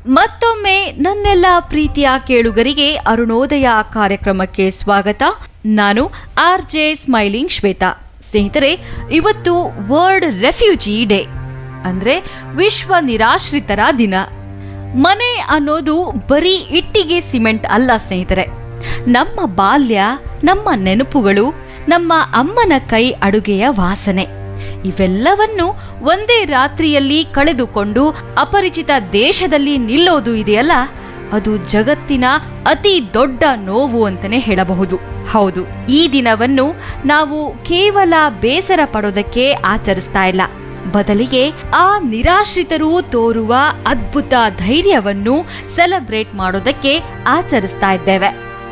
ಮತ್ತೊಮ್ಮೆ ನನ್ನೆಲ್ಲ ಪ್ರೀತಿಯ ಕೇಳುಗರಿಗೆ ಅರುಣೋದಯ ಕಾರ್ಯಕ್ರಮಕ್ಕೆ ಸ್ವಾಗತ ನಾನು ಆರ್ ಜೆ ಸ್ಮೈಲಿಂಗ್ ಶ್ವೇತಾ ಸ್ನೇಹಿತರೆ ಇವತ್ತು ವರ್ಲ್ಡ್ ರೆಫ್ಯೂಜಿ ಡೇ ಅಂದ್ರೆ ವಿಶ್ವ ನಿರಾಶ್ರಿತರ ದಿನ ಮನೆ ಅನ್ನೋದು ಬರೀ ಇಟ್ಟಿಗೆ ಸಿಮೆಂಟ್ ಅಲ್ಲ ಸ್ನೇಹಿತರೆ ನಮ್ಮ ಬಾಲ್ಯ ನಮ್ಮ ನೆನಪುಗಳು ನಮ್ಮ ಅಮ್ಮನ ಕೈ ಅಡುಗೆಯ ವಾಸನೆ ಇವೆಲ್ಲವನ್ನು ಒಂದೇ ರಾತ್ರಿಯಲ್ಲಿ ಕಳೆದುಕೊಂಡು ಅಪರಿಚಿತ ದೇಶದಲ್ಲಿ ನಿಲ್ಲೋದು ಇದೆಯಲ್ಲ ಅದು ಜಗತ್ತಿನ ಅತಿ ದೊಡ್ಡ ನೋವು ಅಂತಾನೆ ಹೇಳಬಹುದು ಹೌದು ಈ ದಿನವನ್ನು ನಾವು ಕೇವಲ ಬೇಸರ ಪಡೋದಕ್ಕೆ ಆಚರಿಸ್ತಾ ಇಲ್ಲ ಬದಲಿಗೆ ಆ ನಿರಾಶ್ರಿತರು ತೋರುವ ಅದ್ಭುತ ಧೈರ್ಯವನ್ನು ಸೆಲೆಬ್ರೇಟ್ ಮಾಡೋದಕ್ಕೆ ಆಚರಿಸ್ತಾ ಇದ್ದೇವೆ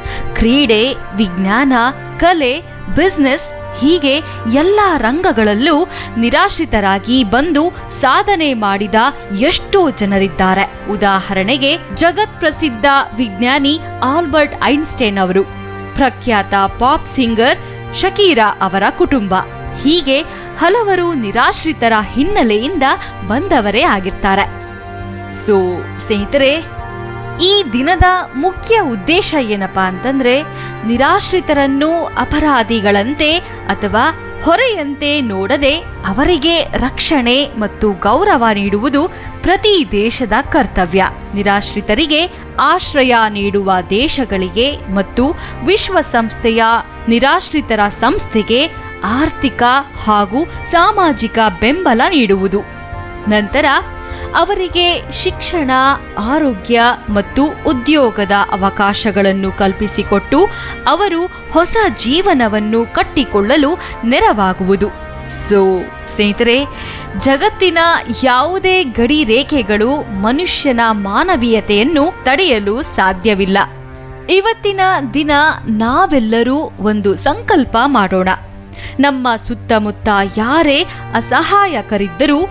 ಕ್ರೀಡೆ ವಿಜ್ಞಾನ ಕಲೆ ಬಿಸ್ನೆಸ್ ಹೀಗೆ ಎಲ್ಲ ರಂಗಗಳಲ್ಲೂ ನಿರಾಶ್ರಿತರಾಗಿ ಬಂದು ಸಾಧನೆ ಮಾಡಿದ ಎಷ್ಟೋ ಜನರಿದ್ದಾರೆ ಉದಾಹರಣೆಗೆ ಜಗತ್ ಪ್ರಸಿದ್ಧ ವಿಜ್ಞಾನಿ ಆಲ್ಬರ್ಟ್ ಐನ್ಸ್ಟೈನ್ ಅವರು ಪ್ರಖ್ಯಾತ ಪಾಪ್ ಸಿಂಗರ್ ಶಕೀರಾ ಅವರ ಕುಟುಂಬ ಹೀಗೆ ಹಲವರು ನಿರಾಶ್ರಿತರ ಹಿನ್ನೆಲೆಯಿಂದ ಬಂದವರೇ ಆಗಿರ್ತಾರೆ ಸೊ ಸ್ನೇಹಿತರೆ ಈ ದಿನದ ಮುಖ್ಯ ಉದ್ದೇಶ ಏನಪ್ಪಾ ಅಂತಂದ್ರೆ ನಿರಾಶ್ರಿತರನ್ನು ಅಪರಾಧಿಗಳಂತೆ ಅಥವಾ ಹೊರೆಯಂತೆ ನೋಡದೆ ಅವರಿಗೆ ರಕ್ಷಣೆ ಮತ್ತು ಗೌರವ ನೀಡುವುದು ಪ್ರತಿ ದೇಶದ ಕರ್ತವ್ಯ ನಿರಾಶ್ರಿತರಿಗೆ ಆಶ್ರಯ ನೀಡುವ ದೇಶಗಳಿಗೆ ಮತ್ತು ವಿಶ್ವಸಂಸ್ಥೆಯ ನಿರಾಶ್ರಿತರ ಸಂಸ್ಥೆಗೆ ಆರ್ಥಿಕ ಹಾಗೂ ಸಾಮಾಜಿಕ ಬೆಂಬಲ ನೀಡುವುದು ನಂತರ ಅವರಿಗೆ ಶಿಕ್ಷಣ ಆರೋಗ್ಯ ಮತ್ತು ಉದ್ಯೋಗದ ಅವಕಾಶಗಳನ್ನು ಕಲ್ಪಿಸಿಕೊಟ್ಟು ಅವರು ಹೊಸ ಜೀವನವನ್ನು ಕಟ್ಟಿಕೊಳ್ಳಲು ನೆರವಾಗುವುದು ಸೊ ಸ್ನೇಹಿತರೆ ಜಗತ್ತಿನ ಯಾವುದೇ ಗಡಿ ರೇಖೆಗಳು ಮನುಷ್ಯನ ಮಾನವೀಯತೆಯನ್ನು ತಡೆಯಲು ಸಾಧ್ಯವಿಲ್ಲ ಇವತ್ತಿನ ದಿನ ನಾವೆಲ್ಲರೂ ಒಂದು ಸಂಕಲ್ಪ ಮಾಡೋಣ ನಮ್ಮ ಸುತ್ತಮುತ್ತ ಯಾರೇ ಅಸಹಾಯಕರಿದ್ದರೂ